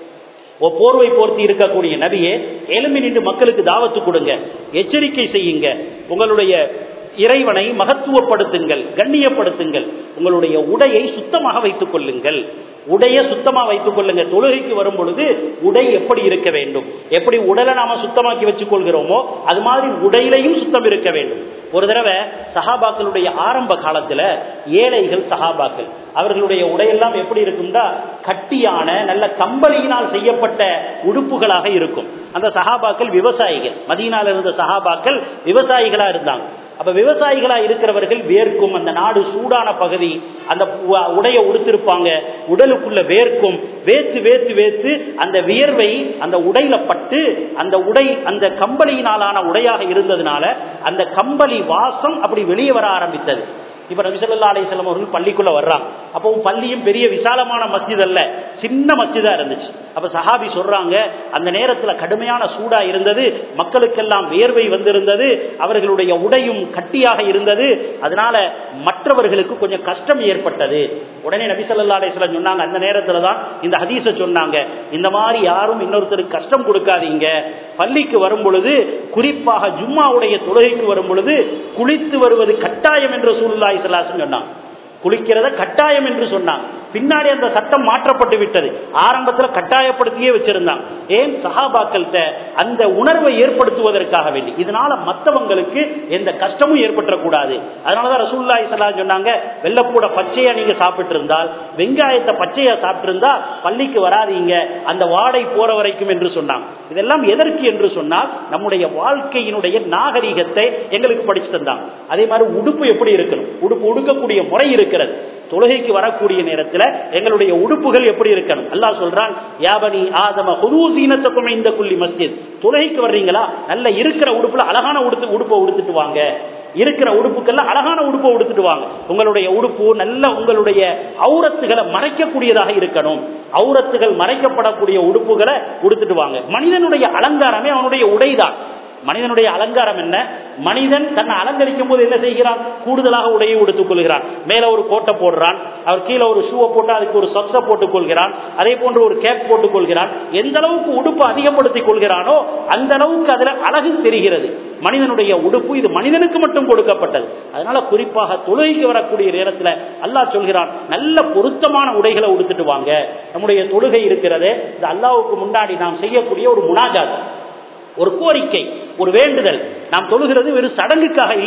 ஓ போர்வை போர்த்தி இருக்கக்கூடிய நபியே எலும்பி நின்று மக்களுக்கு தாவத்து கொடுங்க எச்சரிக்கை செய்யுங்க உங்களுடைய இறைவனை மகத்துவப்படுத்துங்கள் கண்ணியப்படுத்துங்கள் உங்களுடைய உடையை சுத்தமாக வைத்துக் கொள்ளுங்கள் உடைய சுத்தமா வைத்துக் கொள்ளுங்க தொழுகைக்கு வரும் பொழுது உடை எப்படி இருக்க வேண்டும் எப்படி உடலை நாம சுத்தமாக்கி வச்சுக் கொள்கிறோமோ அது மாதிரி உடையிலையும் சுத்தம் இருக்க வேண்டும் ஒரு தடவை சஹாபாக்களுடைய ஆரம்ப காலத்துல ஏழைகள் சஹாபாக்கள் அவர்களுடைய உடையெல்லாம் எப்படி இருக்கும்னா கட்டியான நல்ல கம்பளியினால் செய்யப்பட்ட உடுப்புகளாக இருக்கும் அந்த சஹாபாக்கள் விவசாயிகள் மதியனால இருந்த சஹாபாக்கள் விவசாயிகளா இருந்தாங்க அப்ப விவசாயிகளா இருக்கிறவர்கள் வேர்க்கும் அந்த நாடு சூடான பகுதி அந்த உடைய உடுத்திருப்பாங்க உடலுக்குள்ள வேர்க்கும் வேத்து வேத்து வேத்து அந்த வியர்வை அந்த உடையில பட்டு அந்த உடை அந்த கம்பளியினாலான உடையாக இருந்ததுனால அந்த கம்பளி வாசம் அப்படி வெளியே வர ஆரம்பித்தது இப்ப நபிசல்லா அலிஸ்லாம் அவர்கள் பள்ளிக்குள்ள வர்றாங்க அப்போ பள்ளியும் பெரிய விசாலமான மஸ்ஜித் அல்ல சின்ன மஸ்ஜிதா இருந்துச்சு அப்ப சஹாபி சொல்றாங்க அந்த நேரத்துல கடுமையான சூடா இருந்தது மக்களுக்கெல்லாம் வியர்வை வந்திருந்தது அவர்களுடைய உடையும் கட்டியாக இருந்தது அதனால மற்றவர்களுக்கு கொஞ்சம் கஷ்டம் ஏற்பட்டது உடனே நபிசல்லா அலிஸ்லாம் சொன்னாங்க அந்த நேரத்துல தான் இந்த ஹதீஸ சொன்னாங்க இந்த மாதிரி யாரும் இன்னொருத்தருக்கு கஷ்டம் கொடுக்காதீங்க பள்ளிக்கு வரும் பொழுது குறிப்பாக ஜும்மாவுடைய தொழுகைக்கு வரும் பொழுது குளித்து வருவது கட்டாயம் என்ற சூழ்நிலை சொன்னான் குளிக்கிறத கட்டாயம் என்று சொன்னான் பின்னாடி அந்த சட்டம் மாற்றப்பட்டு விட்டது ஆரம்பத்துல கட்டாயப்படுத்தியே வச்சிருந்தாங்க ஏன் சஹாபாக்கள்கிட்ட அந்த உணர்வை ஏற்படுத்துவதற்காக வேண்டி இதனால மற்றவங்களுக்கு எந்த கஷ்டமும் ஏற்பட்டக்கூடாது அதனாலதான் ரசூல்லாய் சலா சொன்னாங்க வெள்ளப்பூட பச்சையா நீங்க சாப்பிட்டு இருந்தால் வெங்காயத்தை பச்சையா சாப்பிட்டு இருந்தா பள்ளிக்கு வராதீங்க அந்த வாடை போற வரைக்கும் என்று சொன்னாங்க இதெல்லாம் எதற்கு என்று சொன்னால் நம்முடைய வாழ்க்கையினுடைய நாகரிகத்தை எங்களுக்கு படிச்சு தந்தாங்க அதே மாதிரி உடுப்பு எப்படி இருக்கணும் உடுப்பு உடுக்கக்கூடிய முறை இருக்கிறது தொழுகைக்கு வரக்கூடிய நேரத்தில் எங்களுடைய உடுப்புகள் எப்படி இருக்கணும் அல்லாஹ் சொல்றான் யாபனி ஆதம குதூசீனத்துக்கும் இந்த குள்ளி மஸ்ஜித் தொழுகைக்கு வர்றீங்களா நல்ல இருக்கிற உடுப்புல அழகான உடுத்து உடுப்பை உடுத்துட்டு வாங்க இருக்கிற உடுப்புக்கெல்லாம் அழகான உடுப்பை உடுத்துட்டு வாங்க உங்களுடைய உடுப்பு நல்ல உங்களுடைய அவுரத்துகளை மறைக்கக்கூடியதாக இருக்கணும் அவுரத்துகள் மறைக்கப்படக்கூடிய உடுப்புகளை உடுத்துட்டு வாங்க மனிதனுடைய அலங்காரமே அவனுடைய உடைதான் மனிதனுடைய அலங்காரம் என்ன மனிதன் தன்னை அலங்கரிக்கும் போது என்ன செய்கிறான் கூடுதலாக உடையை உடுத்துக் கொள்கிறான் மேல ஒரு கோட்டை போடுறான் அவர் கீழே ஒரு ஷூவை போட்டு அதுக்கு ஒரு சொக்ஸை போட்டுக் கொள்கிறான் அதே போன்று ஒரு கேப் போட்டுக் கொள்கிறான் எந்த அளவுக்கு உடுப்பு அதிகப்படுத்திக் கொள்கிறானோ அந்த அளவுக்கு அதுல அழகு தெரிகிறது மனிதனுடைய உடுப்பு இது மனிதனுக்கு மட்டும் கொடுக்கப்பட்டது அதனால குறிப்பாக தொழுகைக்கு வரக்கூடிய நேரத்தில் அல்லாஹ் சொல்கிறான் நல்ல பொருத்தமான உடைகளை உடுத்துட்டு வாங்க நம்முடைய தொழுகை இருக்கிறது இந்த அல்லாவுக்கு முன்னாடி நாம் செய்யக்கூடிய ஒரு முனாஜாத் ஒரு கோரிக்கை ஒரு வேண்டுதல் நாம் தொழுகிறது வெறும் சடங்குக்காக இல்ல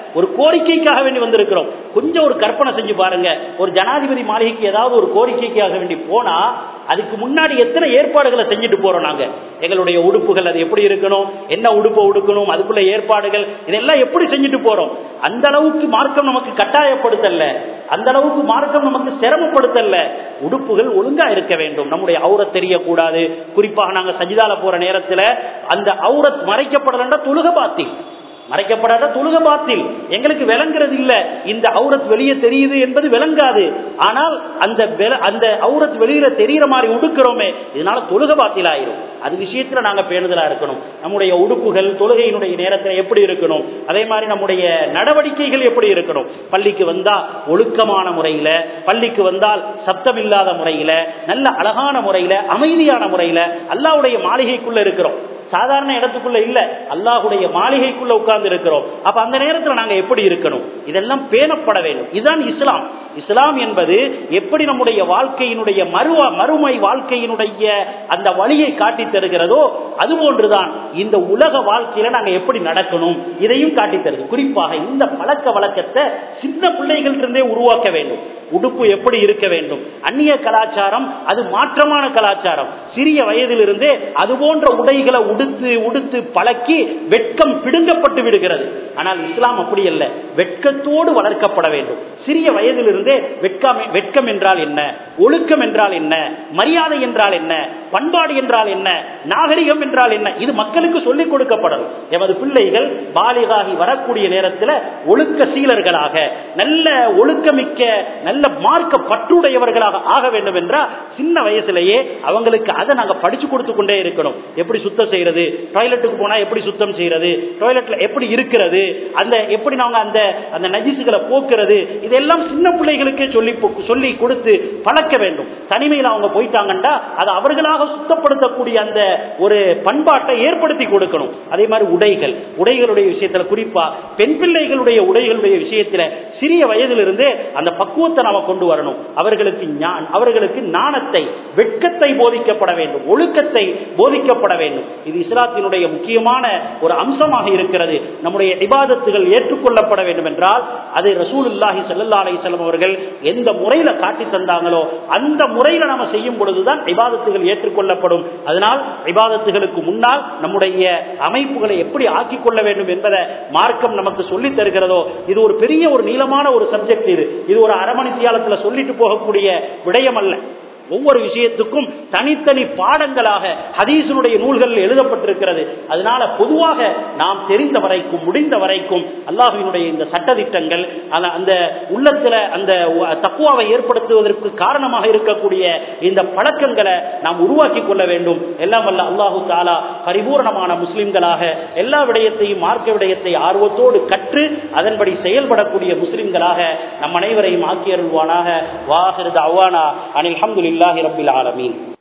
ஒரு கோரிக்கைக்காக வேண்டி வந்திருக்கிறோம் கொஞ்சம் ஒரு கற்பனை செஞ்சு பாருங்க ஒரு ஜனாதிபதி மாளிகைக்கு ஏதாவது ஒரு கோரிக்கைக்காக வேண்டி போனா அதுக்கு முன்னாடி எத்தனை ஏற்பாடுகளை செஞ்சுட்டு போறோம் நாங்க எங்களுடைய உடுப்புகள் அது எப்படி இருக்கணும் என்ன உடுப்பை உடுக்கணும் அதுக்குள்ள ஏற்பாடுகள் இதெல்லாம் எப்படி செஞ்சுட்டு போறோம் அந்த அளவுக்கு மார்க்கம் நமக்கு கட்டாயப்படுத்தல அந்த அளவுக்கு மார்க்கம் நமக்கு சிரமப்படுத்தல உடுப்புகள் ஒழுங்கா இருக்க வேண்டும் நம்முடைய அவுரத் தெரியக்கூடாது குறிப்பாக நாங்க சஜிதால போற நேரத்துல அந்த அவுரத் மறைக்கப்படலன்னா துலுக பாத்தி மறைக்கப்படாத தொழுக பாத்தில் எங்களுக்கு விளங்குறது இல்ல இந்த அவுரத் வெளியே தெரியுது என்பது விளங்காது ஆனால் அந்த அந்த அவுரத் வெளியில தெரிகிற மாதிரி உடுக்கிறோமே இதனால தொழுக பாத்தில் ஆயிரும் அது விஷயத்துல நாங்க பேணுதலா இருக்கணும் நம்முடைய உடுப்புகள் தொழுகையினுடைய நேரத்தில் எப்படி இருக்கணும் அதே மாதிரி நம்முடைய நடவடிக்கைகள் எப்படி இருக்கணும் பள்ளிக்கு வந்தா ஒழுக்கமான முறையில பள்ளிக்கு வந்தால் சத்தம் இல்லாத முறையில நல்ல அழகான முறையில அமைதியான முறையில அல்லாவுடைய மாளிகைக்குள்ள இருக்கிறோம் சாதாரண இடத்துக்குள்ள இல்ல அல்லாஹுடைய மாளிகைக்குள்ள உட்கார்ந்து இருக்கிறோம் அப்ப அந்த நேரத்துல நாங்க எப்படி இருக்கணும் இதெல்லாம் பேணப்பட வேண்டும் இதுதான் இஸ்லாம் இஸ்லாம் என்பது எப்படி நம்முடைய வாழ்க்கையினுடைய மறுவ மறுமை வாழ்க்கையினுடைய அந்த வழியை காட்டி தருகிறதோ அது போன்றுதான் இந்த உலக வாழ்க்கையில நாங்க எப்படி நடக்கணும் இதையும் காட்டி தருது குறிப்பாக இந்த பழக்க வழக்கத்தை சின்ன பிள்ளைகள் இருந்தே உருவாக்க வேண்டும் உடுப்பு எப்படி இருக்க வேண்டும் அந்நிய கலாச்சாரம் அது மாற்றமான கலாச்சாரம் சிறிய வயதிலிருந்தே அது போன்ற உடைகளை உடுத்து உடுத்து பழக்கி வெட்கம் பிடுங்கப்பட்டு விடுகிறது ஆனால் இஸ்லாம் அப்படி அல்ல வெட்கத்தோடு வளர்க்கப்பட வேண்டும் சிறிய வயதிலிருந்தே வெட்கம் வெட்கம் என்றால் என்ன ஒழுக்கம் என்றால் என்ன மரியாதை என்றால் என்ன பண்பாடு என்றால் என்ன நாகரிகம் என்றால் என்ன இது மக்களுக்கு சொல்லிக் கொடுக்கப்படணும் எமது பிள்ளைகள் பாலிகாகி வரக்கூடிய நேரத்தில் ஒழுக்க சீலர்களாக நல்ல ஒழுக்கமிக்க நல்ல மார்க்க பற்றுடையவர்களாக ஆக வேண்டும் என்றால் சின்ன வயசுலேயே அவங்களுக்கு அதை நாங்க படிச்சு கொடுத்து கொண்டே இருக்கணும் எப்படி சுத்தம் செய்யறது டாய்லெட்டுக்கு போனா எப்படி சுத்தம் செய்யறது டாய்லெட்ல எப்படி இருக்கிறது அந்த எப்படி நாங்க அந்த அந்த நஜிசுகளை போக்குறது இதெல்லாம் சின்ன பிள்ளைகளுக்கே சொல்லி சொல்லி கொடுத்து பழக்க வேண்டும் தனிமையில் அவங்க போயிட்டாங்கன்னா அதை அவர்களாக சுத்தப்படுத்தக்கூடிய அந்த ஒரு பண்பாட்டை ஏற்படுத்தி கொடுக்கணும் அதே மாதிரி உடைகள் உடைகளுடைய விஷயத்துல குறிப்பா பெண் பிள்ளைகளுடைய உடைகளுடைய விஷயத்துல சிறிய வயதிலிருந்தே அந்த பக்குவத்தை நாம கொண்டு வரணும் அவர்களுக்கு அவர்களுக்கு நாணத்தை வெட்கத்தை போதிக்கப்பட வேண்டும் ஒழுக்கத்தை போதிக்கப்பட வேண்டும் இது இஸ்லாத்தினுடைய முக்கியமான ஒரு அம்சமாக இருக்கிறது நம்முடைய இபாதத்துகள் ஏற்றுக்கொள்ளப்பட வேண்டும் என்றால் அதை ரசூலுல்லாஹி சல்லா அலிசல்லம் அவர்கள் எந்த முறையில காட்டி தந்தாங்களோ அந்த முறையில நாம செய்யும் பொழுதுதான் இபாதத்துகள் ஏற்றுக்கொள்ளப்படும் அதனால் இபாதத்துகளுக்கு முன்னால் நம்முடைய அமைப்புகளை எப்படி ஆக்கிக் கொள்ள வேண்டும் என்பதை மார்க்கம் நமக்கு சொல்லி தருகிறதோ இது ஒரு பெரிய ஒரு நீளமான ஒரு சப்ஜெக்ட் இது இது ஒரு அரை மணி தியாலத்தில் சொல்லிட்டு போகக்கூடிய விடயம் அல்ல ஒவ்வொரு விஷயத்துக்கும் தனித்தனி பாடங்களாக ஹதீசனுடைய நூல்கள் எழுதப்பட்டிருக்கிறது அதனால பொதுவாக நாம் தெரிந்த வரைக்கும் முடிந்த வரைக்கும் அல்லாஹினுடைய இந்த சட்டத்திட்டங்கள் அந்த உள்ளத்துல அந்த தக்குவாவை ஏற்படுத்துவதற்கு காரணமாக இருக்கக்கூடிய இந்த பழக்கங்களை நாம் உருவாக்கி கொள்ள வேண்டும் எல்லாம் வல்ல அல்லாஹு தாலா பரிபூர்ணமான முஸ்லிம்களாக எல்லா விடயத்தையும் மார்க்க விடயத்தை ஆர்வத்தோடு கற்று அதன்படி செயல்படக்கூடிய முஸ்லிம்களாக நம் அனைவரையும் ஆக்கியருள்வானாக வாஹிருது அவ்வானா அனில் அஹமதுல்லாஹி ரபில் ஆலமீன்